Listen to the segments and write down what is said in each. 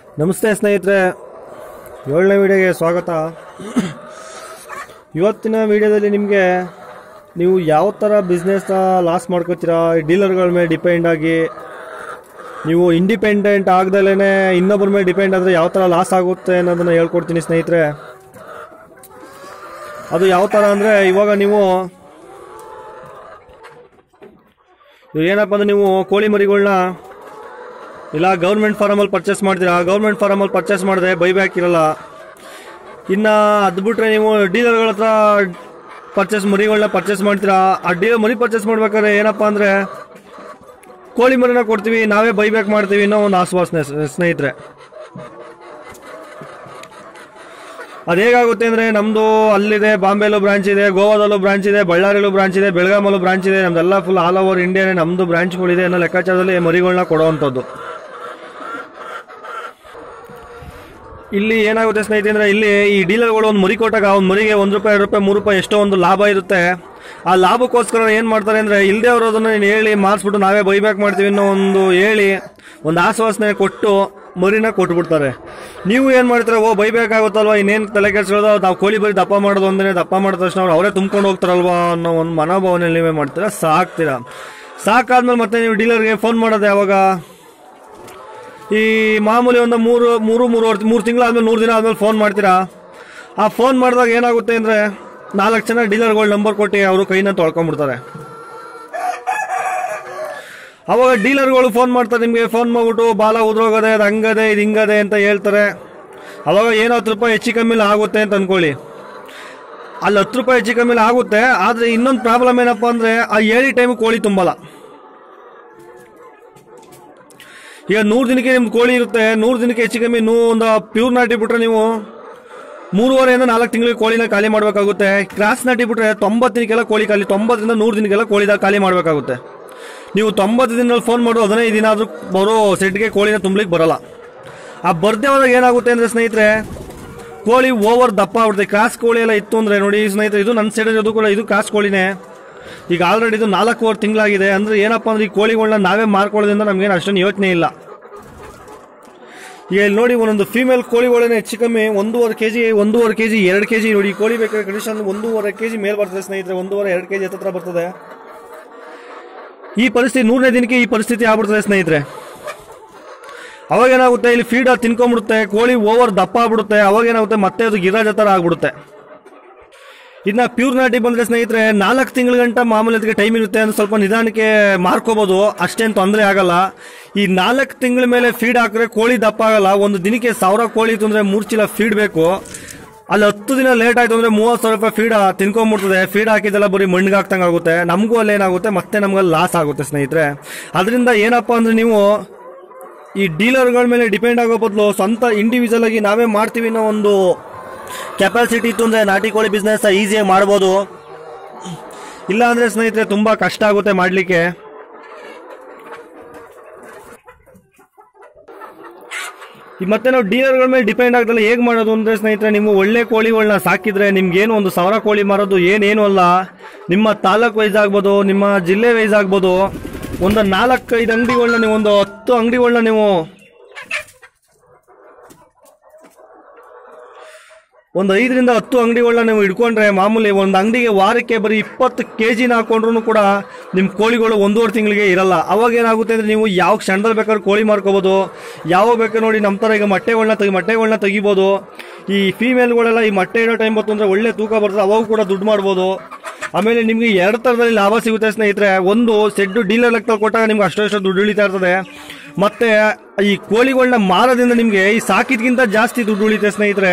ನಮಸ್ತೆ ಸ್ನೇಹಿತರೆ ಏಳನೇ ವಿಡಿಯೋಗೆ ಸ್ವಾಗತ ಇವತ್ತಿನ ವಿಡಿಯೋದಲ್ಲಿ ನಿಮಗೆ ನೀವು ಯಾವ ಥರ ಬಿಸ್ನೆಸ್ನ ಲಾಸ್ ಮಾಡ್ಕೋತೀರಾ ಈ ಡೀಲರ್ಗಳ ಮೇಲೆ ಡಿಪೆಂಡ್ ಆಗಿ ನೀವು ಇಂಡಿಪೆಂಡೆಂಟ್ ಆಗ್ದಲೇ ಇನ್ನೊಬ್ಬರ ಮೇಲೆ ಡಿಪೆಂಡ್ ಆದರೆ ಯಾವ ಥರ ಲಾಸ್ ಆಗುತ್ತೆ ಅನ್ನೋದನ್ನು ಹೇಳ್ಕೊಡ್ತೀನಿ ಸ್ನೇಹಿತರೆ ಅದು ಯಾವ ಥರ ಅಂದರೆ ಇವಾಗ ನೀವು ಇವಾಗ ಏನಪ್ಪ ಅಂದರೆ ನೀವು ಕೋಳಿ ಮರಿಗಳನ್ನ ಇಲ್ಲ ಗೌರ್ಮೆಂಟ್ ಫಾರಮಲ್ಲಿ ಪರ್ಚೇಸ್ ಮಾಡ್ತೀರಾ ಗೌರ್ಮೆಂಟ್ ಫಾರಮಲ್ಲಿ ಪರ್ಚೇಸ್ ಮಾಡಿದ್ರೆ ಬೈಬ್ಯಾಕ್ ಇರಲ್ಲ ಇನ್ನು ಅದು ಬಿಟ್ರೆ ನೀವು ಡೀಲರ್ಗಳ ಹತ್ರ ಪರ್ಚೇಸ್ ಮರಿಗಳನ್ನ ಪರ್ಚೇಸ್ ಮಾಡ್ತೀರಾ ಆ ಡೀಲರ್ ಮರಿ ಪರ್ಚೇಸ್ ಮಾಡ್ಬೇಕಾದ್ರೆ ಏನಪ್ಪ ಅಂದರೆ ಕೋಳಿ ಮರಿನ ಕೊಡ್ತೀವಿ ನಾವೇ ಬೈಬ್ಯಾಕ್ ಮಾಡ್ತೀವಿ ಅನ್ನೋ ಒಂದು ಆಶ್ವಾಸನೆ ಸ್- ಸ್ನೇಹಿತರೆ ಅದು ಹೇಗಾಗುತ್ತೆ ಅಂದರೆ ನಮ್ಮದು ಅಲ್ಲಿದೆ ಬಾಂಬೆಲೂ ಬ್ರಾಂಚ್ ಇದೆ ಗೋವಾದಲ್ಲೂ ಬ್ರಾಂಚ್ ಇದೆ ಬಳ್ಳಾರಿಲೂ ಬ್ರಾಂಚ್ ಇದೆ ಬೆಳಗಾಮಲ್ಲೂ ಬ್ರಾಂಚ್ ಇದೆ ನಮ್ದೆಲ್ಲ ಫುಲ್ ಆಲ್ ಓವರ್ ಇಂಡಿಯಾನೇ ನಮ್ಮದು ಬ್ರಾಂಚ್ಗಳಿದೆ ಅನ್ನೋ ಲೆಕ್ಕಾಚಾರದಲ್ಲಿ ಮರಿಗಳನ್ನ ಕೊಡೋವಂಥದ್ದು ಇಲ್ಲಿ ಏನಾಗುತ್ತೆ ಸ್ನೇಹಿತರೆ ಅಂದರೆ ಇಲ್ಲಿ ಈ ಡೀಲರ್ಗಳು ಒಂದು ಮರಿ ಕೊಟ್ಟಾಗ ಒಂದು ಮರಿಗೆ ಒಂದು ರೂಪಾಯಿ ಎರಡು ರೂಪಾಯಿ ಮೂರು ರೂಪಾಯಿ ಎಷ್ಟೋ ಒಂದು ಲಾಭ ಇರುತ್ತೆ ಆ ಲಾಭಕ್ಕೋಸ್ಕರ ಏನು ಮಾಡ್ತಾರೆ ಅಂದರೆ ಇಲ್ಲದೆ ಅವರು ಅದನ್ನು ಹೇಳಿ ಮಾರಿಸ್ಬಿಟ್ಟು ನಾವೇ ಬೈಬ್ಯಾಕ್ ಮಾಡ್ತೀವಿ ಅನ್ನೋ ಒಂದು ಹೇಳಿ ಒಂದು ಆಶ್ವಾಸನೆ ಕೊಟ್ಟು ಮರಿನ ಕೊಟ್ಬಿಡ್ತಾರೆ ನೀವು ಏನು ಮಾಡ್ತೀರಾ ಓ ಬೈಬ್ಯಾಕ್ ಆಗುತ್ತಲ್ವಾ ಇನ್ನೇನು ತಲೆ ಕೆಡ್ಸ್ಕೊಳ್ಳೋದು ನಾವು ಕೋಳಿ ಬರೀ ದಪ್ಪ ಮಾಡೋದು ಒಂದೇ ದಪ್ಪ ಮಾಡಿದ ತಕ್ಷಣ ಅವ್ರು ಅವರೇ ತುಂಬ್ಕೊಂಡು ಹೋಗ್ತಾರಲ್ವಾ ಅನ್ನೋ ಒಂದು ಮನೋಭಾವನೆ ನೀವೇ ಮಾಡ್ತೀರಾ ಸಾಕ್ತೀರಾ ಸಾಕಾದ್ಮೇಲೆ ಮತ್ತೆ ನೀವು ಡೀಲರ್ಗೆ ಫೋನ್ ಮಾಡೋದು ಯಾವಾಗ ಈ ಮಾಮೂಲಿ ಒಂದು ಮೂರು ಮೂರು ಮೂರುವರೆ ಮೂರು ತಿಂಗಳಾದ್ಮೇಲೆ ನೂರು ದಿನ ಆದ್ಮೇಲೆ ಫೋನ್ ಮಾಡ್ತೀರಾ ಆ ಫೋನ್ ಮಾಡಿದಾಗ ಏನಾಗುತ್ತೆ ಅಂದರೆ ನಾಲ್ಕು ಜನ ಡೀಲರ್ಗಳ ನಂಬರ್ ಕೊಟ್ಟು ಅವರು ಕೈನ ತೊಳ್ಕೊಂಬಿಡ್ತಾರೆ ಅವಾಗ ಡೀಲರ್ಗಳು ಫೋನ್ ಮಾಡ್ತಾರೆ ನಿಮಗೆ ಫೋನ್ ಮಾಡ್ಬಿಟ್ಟು ಬಾಲ ಉದ್ರೋಗದೆ ಅದು ಹಂಗದೆ ಇದು ಹಿಂಗದೆ ಅಂತ ಹೇಳ್ತಾರೆ ಅವಾಗ ಏನೋ ಹತ್ತು ರೂಪಾಯಿ ಹೆಚ್ಚು ಕಮ್ಮಿಲಿ ಆಗುತ್ತೆ ಅಂತ ಅನ್ಕೊಳ್ಳಿ ಅಲ್ಲಿ ಹತ್ತು ರೂಪಾಯಿ ಹೆಚ್ಚು ಕಮ್ಮಿಲಿ ಆಗುತ್ತೆ ಆದರೆ ಇನ್ನೊಂದು ಪ್ರಾಬ್ಲಮ್ ಏನಪ್ಪ ಅಂದರೆ ಆ ಏಳಿ ಟೈಮ್ ಕೋಳಿ ತುಂಬಲ್ಲ ಈಗ ನೂರು ದಿನಕ್ಕೆ ನಿಮ್ದು ಕೋಳಿ ಇರುತ್ತೆ ನೂರು ದಿನಕ್ಕೆ ಹೆಚ್ಚು ಕಮ್ಮಿ ನೂ ಒಂದು ಪ್ಯೂರ್ ನಾಟಿ ಬಿಟ್ರೆ ನೀವು ಮೂರುವರೆಯಿಂದ ನಾಲ್ಕು ತಿಂಗಳಿಗೆ ಕೋಳಿನ ಖಾಲಿ ಮಾಡಬೇಕಾಗುತ್ತೆ ಕ್ರಾಸ್ ನಾಟಿ ಬಿಟ್ರೆ ತೊಂಬತ್ತು ದಿನಕ್ಕೆಲ್ಲ ಕೋಳಿ ಖಾಲಿ ತೊಂಬತ್ತರಿಂದ ನೂರು ದಿನಕ್ಕೆಲ್ಲ ಕೋಳಿದ ಖಾಲಿ ಮಾಡಬೇಕಾಗುತ್ತೆ ನೀವು ತೊಂಬತ್ತು ದಿನದಲ್ಲಿ ಫೋನ್ ಮಾಡು ಹದಿನೈದು ದಿನ ಆದರೂ ಬರೋ ಸೆಟ್ಗೆ ಕೋಳಿನ ತುಂಬಲಿಕ್ಕೆ ಬರಲ್ಲ ಆ ಬರ್ದೇ ಹೋದಾಗ ಏನಾಗುತ್ತೆ ಅಂದರೆ ಸ್ನೇಹಿತರೆ ಕೋಳಿ ಓವರ್ ದಪ್ಪ ಆಗ್ಬಿಡುತ್ತೆ ಕ್ರಾಸ್ ಕೋಳಿ ಎಲ್ಲ ಇತ್ತು ಅಂದರೆ ನೋಡಿ ಸ್ನೇಹಿತರೆ ಇದು ನನ್ನ ಸೈಡ್ ಇರೋದು ಕೂಡ ಇದು ಕ್ರಾಸ್ ಕೋಳಿನೇ ಈಗ ಆಲ್ರೆಡಿ ಇದು ನಾಲ್ಕೂವರೆ ತಿಂಗಳಾಗಿದೆ ಅಂದರೆ ಏನಪ್ಪ ಅಂದ್ರೆ ಈ ಕೋಳಿಗಳನ್ನ ನಾವೇ ಮಾರ್ಕೊಳ್ಳೋದ್ರಿಂದ ನಮಗೇನು ಅಷ್ಟೊಂದು ಯೋಚನೆ ಇಲ್ಲ ಈಗ ಇಲ್ಲಿ ನೋಡಿ ಒಂದೊಂದು ಫೀಮೇಲ್ ಕೋಳಿಗಳೇನೆ ಹೆಚ್ಚು ಕಮ್ಮಿ ಒಂದೂವರೆ ಕೆ ಜಿ ಒಂದೂವರೆ ಕೆ ಜಿ ಎರಡು ಕೆ ಜಿ ನೋಡಿ ಈ ಕೋಳಿ ಬೇಕಾದ್ರೆ ಕಂಡೀಷನ್ ಒಂದೂವರೆ ಕೆ ಜಿ ಮೇಲೆ ಬರ್ತದೆ ಸ್ನೇಹಿತರೆ ಒಂದೂವರೆ ಎರಡು ಕೆ ಜಿ ಹತ್ರ ಬರ್ತದೆ ಈ ಪರಿಸ್ಥಿತಿ ನೂರನೇ ದಿನಕ್ಕೆ ಈ ಪರಿಸ್ಥಿತಿ ಆಗ್ಬಿಡ್ತದೆ ಸ್ನೇಹಿತರೆ ಅವಾಗ ಏನಾಗುತ್ತೆ ಇಲ್ಲಿ ಫೀಡ್ ತಿನ್ಕೊಂಡ್ಬಿಡುತ್ತೆ ಕೋಳಿ ಓವರ್ ದಪ್ಪ ಆಗ್ಬಿಡುತ್ತೆ ಅವಾಗ ಏನಾಗುತ್ತೆ ಮತ್ತೆ ಅದು ಗಿರಾಜ ಥರ ಆಗ್ಬಿಡುತ್ತೆ ಇನ್ನ ಪ್ಯೂರ್ ನಾಟಿ ಬಂದ್ರೆ ಸ್ನೇಹಿತರೆ ನಾಲ್ಕು ತಿಂಗಳ ಗಂಟ ಮಾಮೂಲಿ ಅದಕ್ಕೆ ಟೈಮ್ ಇರುತ್ತೆ ಅಂದ್ರೆ ಸ್ವಲ್ಪ ನಿಧಾನಕ್ಕೆ ಮಾರ್ಕೋಬಹುದು ಅಷ್ಟೇನು ತೊಂದರೆ ಆಗಲ್ಲ ಈ ನಾಲ್ಕು ತಿಂಗಳ ಮೇಲೆ ಫೀಡ್ ಹಾಕಿದ್ರೆ ಕೋಳಿ ದಪ್ಪ ಆಗಲ್ಲ ಒಂದು ದಿನಕ್ಕೆ ಸಾವಿರ ಕೋಳಿ ಇತ್ತು ಅಂದ್ರೆ ಮೂರು ಚೀಲ ಫೀಡ್ ಬೇಕು ಅಲ್ಲಿ ಹತ್ತು ದಿನ ಲೇಟ್ ಆಯ್ತು ಅಂದ್ರೆ ಮೂವತ್ತು ಸಾವಿರ ರೂಪಾಯಿ ಫೀಡ್ ತಿನ್ಕೊಂಡ್ಬಿಡ್ತದೆ ಫೀಡ್ ಹಾಕಿದ್ದೆಲ್ಲ ಬರೀ ಮಣ್ಣಿಗೆ ಹಾಕ್ದಂಗೆ ಆಗುತ್ತೆ ನಮಗೂ ಅಲ್ಲಿ ಏನಾಗುತ್ತೆ ಮತ್ತೆ ನಮ್ಗೆ ಲಾಸ್ ಆಗುತ್ತೆ ಸ್ನೇಹಿತರೆ ಅದರಿಂದ ಏನಪ್ಪಾ ಅಂದ್ರೆ ನೀವು ಈ ಡೀಲರ್ಗಳ ಮೇಲೆ ಡಿಪೆಂಡ್ ಆಗೋ ಬದಲು ಸ್ವಂತ ಇಂಡಿವಿಜುವಲ್ ಆಗಿ ನಾವೇ ಮಾಡ್ತೀವಿ ಅನ್ನೋ ಒಂದು ಕೆಪಾಸಿಟಿ ಇತ್ತು ಅಂದರೆ ನಾಟಿ ಕೋಳಿ ಬಿಸ್ನೆಸ್ ಈಸಿಯಾಗಿ ಮಾಡ್ಬೋದು ಇಲ್ಲ ಅಂದರೆ ಸ್ನೇಹಿತರೆ ತುಂಬ ಕಷ್ಟ ಆಗುತ್ತೆ ಮಾಡಲಿಕ್ಕೆ ಮತ್ತೆ ನಾವು ಡೀಲರ್ಗಳ ಮೇಲೆ ಡಿಪೆಂಡ್ ಆಗ್ದಲ್ಲ ಹೇಗೆ ಮಾಡೋದು ಅಂದರೆ ಸ್ನೇಹಿತರೆ ನೀವು ಒಳ್ಳೆ ಕೋಳಿಗಳನ್ನ ಸಾಕಿದ್ರೆ ನಿಮ್ಗೇನು ಒಂದು ಸಾವಿರ ಕೋಳಿ ಮಾರೋದು ಏನೇನು ಅಲ್ಲ ನಿಮ್ಮ ತಾಲೂಕ್ ವೈಸ್ ಆಗ್ಬೋದು ನಿಮ್ಮ ಜಿಲ್ಲೆ ವೈಸ್ ಆಗ್ಬೋದು ಒಂದು ನಾಲ್ಕೈದು ಅಂಗಡಿಗಳನ್ನ ನೀವು ಒಂದು ಹತ್ತು ಅಂಗಡಿಗಳನ್ನ ನೀವು ಒಂದು ಐದರಿಂದ ಹತ್ತು ಅಂಗಡಿಗಳನ್ನ ನೀವು ಇಟ್ಕೊಂಡ್ರೆ ಮಾಮೂಲಿ ಒಂದು ಅಂಗಡಿಗೆ ವಾರಕ್ಕೆ ಬರೀ ಇಪ್ಪತ್ತು ಕೆ ಜಿನ ಹಾಕೊಂಡ್ರು ಕೂಡ ನಿಮ್ಮ ಕೋಳಿಗಳು ಒಂದೂವರೆ ತಿಂಗಳಿಗೆ ಇರಲ್ಲ ಅವಾಗ ಏನಾಗುತ್ತೆ ಅಂದರೆ ನೀವು ಯಾವ ಕ್ಷಣದಲ್ಲಿ ಬೇಕಾದ್ರೂ ಕೋಳಿ ಮಾರ್ಕೋಬೋದು ಯಾವಾಗ ಬೇಕಾದ್ರೆ ನೋಡಿ ನಮ್ಮ ಥರ ಈಗ ಮೊಟ್ಟೆಗಳನ್ನ ತೆಗಿ ಮೊಟ್ಟೆಗಳನ್ನ ತೆಗಿಬೋದು ಈ ಫೀಮೇಲ್ಗಳೆಲ್ಲ ಈ ಮೊಟ್ಟೆ ಇಡೋ ಟೈಮ್ ಬಂತು ಅಂದರೆ ಒಳ್ಳೆ ತೂಕ ಬರ್ತದೆ ಅವಾಗ ಕೂಡ ದುಡ್ಡು ಮಾಡ್ಬೋದು ಆಮೇಲೆ ನಿಮಗೆ ಎರಡು ಥರದಲ್ಲಿ ಲಾಭ ಸಿಗುತ್ತೆ ಸ್ನೇಹಿತರೆ ಒಂದು ಸೆಡ್ಡು ಡೀಲರ್ ಲೆಕ್ಕದಲ್ಲಿ ಕೊಟ್ಟಾಗ ನಿಮ್ಗೆ ಅಷ್ಟೋ ಇಷ್ಟೋ ದುಡ್ಡು ಉಳಿತಾ ಇರ್ತದೆ ಮತ್ತೆ ಈ ಕೋಳಿಗಳನ್ನ ಮಾರೋದ್ರಿಂದ ನಿಮಗೆ ಈ ಸಾಕಿದ್ಗಿಂತ ಜಾಸ್ತಿ ದುಡ್ಡು ಉಳಿತೆ ಸ್ನೇಹಿತರೆ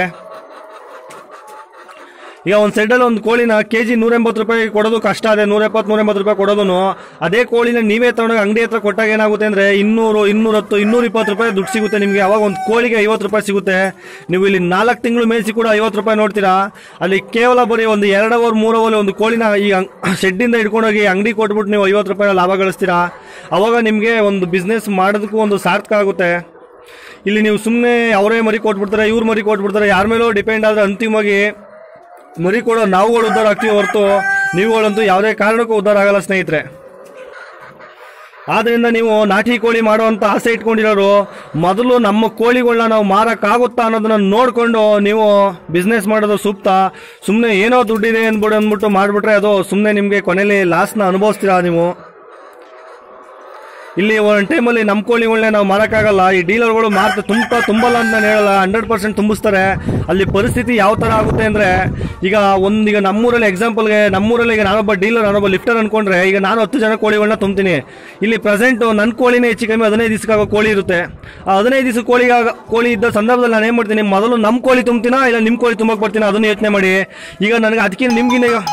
ಈಗ ಒಂದು ಸೆಡ್ಡಲ್ಲಿ ಒಂದು ಕೋಳಿನ ಕೆ ಜಿ ನೂರ ಎಂಬತ್ತು ರೂಪಾಯಿ ಕೊಡೋದು ಕಷ್ಟ ಅದೇ ನೂರ ಎಪ್ಪತ್ತು ನೂರ ಎಂಬತ್ತು ರೂಪಾಯಿ ಕೊಡೋದು ಅದೇ ಕೋಳಿನ ನೀವೇ ತಗೊಂಡೋಗಿ ಅಂಗಡಿ ಹತ್ರ ಕೊಟ್ಟಾಗ ಏನಾಗುತ್ತೆ ಅಂದರೆ ಇನ್ನೂರು ಇನ್ನೂರತ್ತು ಇನ್ನೂರ ಇಪ್ಪತ್ತು ರೂಪಾಯಿ ದುಡ್ಡು ಸಿಗುತ್ತೆ ನಿಮಗೆ ಅವಾಗ ಒಂದು ಕೋಳಿಗೆ ಐವತ್ತು ರೂಪಾಯಿ ಸಿಗುತ್ತೆ ನೀವು ಇಲ್ಲಿ ನಾಲ್ಕು ತಿಂಗಳು ಮೇಯಿಸಿ ಕೂಡ ಐವತ್ತು ರೂಪಾಯಿ ನೋಡ್ತೀರಾ ಅಲ್ಲಿ ಕೇವಲ ಬರೀ ಒಂದು ಎರಡು ಅವರ್ ಮೂರು ಅವರ್ ಒಂದು ಕೋಳಿನ ಈ ಶೆಡ್ಡಿಂದ ಹಿಡ್ಕೊಂಡೋಗಿ ಅಂಗಡಿ ಕೊಟ್ಬಿಟ್ಟು ನೀವು ಐವತ್ತು ರೂಪಾಯಿ ಲಾಭ ಗಳಿಸ್ತೀರಾ ಅವಾಗ ನಿಮಗೆ ಒಂದು ಬಿಸ್ನೆಸ್ ಮಾಡೋದಕ್ಕೂ ಒಂದು ಸಾರ್ಥಕ ಆಗುತ್ತೆ ಇಲ್ಲಿ ನೀವು ಸುಮ್ಮನೆ ಅವರೇ ಮರಿ ಕೊಟ್ಬಿಡ್ತಾರೆ ಇವ್ರು ಮರಿ ಕೊಟ್ಬಿಡ್ತಾರೆ ಯಾರ ಮೇಲೂ ಡಿಪೆಂಡ್ ಆದರೆ ಅಂತಿಮವಾಗಿ ಮರಿ ಕೊಡೋ ನಾವುಗಳು ಉದ್ಧಾರ ಆಗ್ತೀವಿ ಹೊರತು ನೀವುಗಳಂತೂ ಯಾವುದೇ ಕಾರಣಕ್ಕೂ ಉದ್ಧಾರ ಆಗಲ್ಲ ಸ್ನೇಹಿತರೆ ಆದ್ರಿಂದ ನೀವು ನಾಟಿ ಕೋಳಿ ಮಾಡುವಂತ ಆಸೆ ಇಟ್ಕೊಂಡಿರೋರು ಮೊದಲು ನಮ್ಮ ಕೋಳಿಗಳನ್ನ ನಾವು ಮಾರಕ್ಕಾಗುತ್ತಾ ಅನ್ನೋದನ್ನ ನೋಡ್ಕೊಂಡು ನೀವು ಬಿಸ್ನೆಸ್ ಮಾಡೋದು ಸೂಕ್ತ ಸುಮ್ಮನೆ ಏನೋ ದುಡ್ಡಿದೆ ಅಂದ್ಬಿಟ್ಟು ಅಂದ್ಬಿಟ್ಟು ಮಾಡ್ಬಿಟ್ರೆ ಅದು ಸುಮ್ಮನೆ ನಿಮಗೆ ಕೊನೆಯಲ್ಲಿ ಲಾಸ್ನ ಅನುಭವಿಸ್ತೀರಾ ನೀವು ಇಲ್ಲಿ ಒಂದು ಟೈಮಲ್ಲಿ ನಮ್ಮ ಕೋಳಿಗಳನ್ನೇ ನಾವು ಮಾರಕ್ಕಾಗಲ್ಲ ಈ ಡೀಲರ್ಗಳು ಮಾರ್ತ ತುಂಬ ತುಂಬಲ್ಲ ಅಂತ ನಾನು ಹೇಳಲ್ಲ ಹಂಡ್ರೆಡ್ ಪರ್ಸೆಂಟ್ ತುಂಬಿಸ್ತಾರೆ ಅಲ್ಲಿ ಪರಿಸ್ಥಿತಿ ಯಾವ ಥರ ಆಗುತ್ತೆ ಅಂದರೆ ಈಗ ಒಂದು ಈಗ ನಮ್ಮೂರಲ್ಲಿ ಎಕ್ಸಾಂಪಲ್ಗೆ ನಮ್ಮೂರಲ್ಲಿ ಈಗ ನಾನೊಬ್ಬ ಡೀಲರ್ ನಾನೊಬ್ಬ ಲಿಫ್ಟರ್ ಅನ್ಕೊಂಡ್ರೆ ಈಗ ನಾನು ಹತ್ತು ಜನ ಕೋಳಿಗಳನ್ನ ತುಂಬ್ತೀನಿ ಇಲ್ಲಿ ಪ್ರೆಸೆಂಟ್ ನನ್ನ ಕೋಳಿನೇ ಹೆಚ್ಚು ಕಮ್ಮಿ ಹದಿನೈದು ದಿವಸಕ್ಕಾಗೋ ಕೋಳಿ ಇರುತ್ತೆ ಆ ಹದಿನೈದು ದಿವಸ ಕೋಳಿ ಕೋಳಿ ಇದ್ದ ಸಂದರ್ಭದಲ್ಲಿ ನಾನು ಏನು ಮಾಡ್ತೀನಿ ಮೊದಲು ನಮ್ಮ ಕೋಳಿ ತುಂಬ್ತೀನಾ ಇಲ್ಲ ನಿಮ್ಮ ಕೋಳಿ ತುಂಬಕ್ಕೆ ಬರ್ತೀನಾ ಅದನ್ನು ಯೋಚನೆ ಮಾಡಿ ಈಗ ನನಗೆ ಅದಕ್ಕಿಂತ ನಿಮ್ಗಿನ್ನ ಈಗ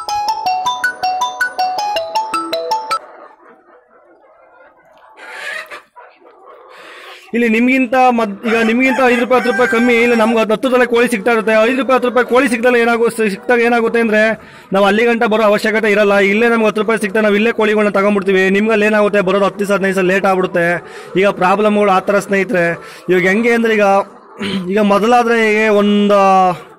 ಇಲ್ಲಿ ನಿಮ್ಗಿಂತ ಮದ್ ಈಗ ನಿಮ್ಗಿಂತ ಐದು ರೂಪಾಯಿ ಹತ್ತು ರೂಪಾಯಿ ಕಮ್ಮಿ ಇಲ್ಲ ನಮ್ಗೆ ಹತ್ತು ಹತ್ತು ತಲೆ ಕೋಳಿ ಸಿಗ್ತಾ ಇರುತ್ತೆ ಐದು ರೂಪಾಯಿ ಹತ್ತು ರೂಪಾಯಿ ಕೋಳಿ ಸಿಗ್ದಲ್ಲ ಏನಾಗೋ ಸಿಕ್ತಾಗ ಏನಾಗುತ್ತೆ ಅಂದ್ರೆ ನಾವು ಅಲ್ಲಿ ಗಂಟ ಬರೋ ಅವಶ್ಯಕತೆ ಇರಲ್ಲ ಇಲ್ಲೇ ನಮ್ಗೆ ಹತ್ತು ರೂಪಾಯಿ ಸಿಗ್ತಾ ನಾವು ಇಲ್ಲೇ ಕೋಳಿಗಳನ್ನ ತಗೊಂಡ್ಬಿಡ್ತೀವಿ ನಿಮ್ಗೆ ಅಲ್ಲಿ ಏನಾಗುತ್ತೆ ಬರೋದು ಹತ್ತು ದಿವಸ ಹದಿನೈದು ದಿವಸ ಲೇಟ್ ಆಗ್ಬಿಡುತ್ತೆ ಈಗ ಪ್ರಾಬ್ಲಮ್ಗಳು ಆ ಥರ ಸ್ನೇಹಿತರೆ ಇವಾಗ ಹೆಂಗೆ ಅಂದ್ರೆ ಈಗ ಈಗ ಮೊದಲಾದ್ರೆ ಒಂದು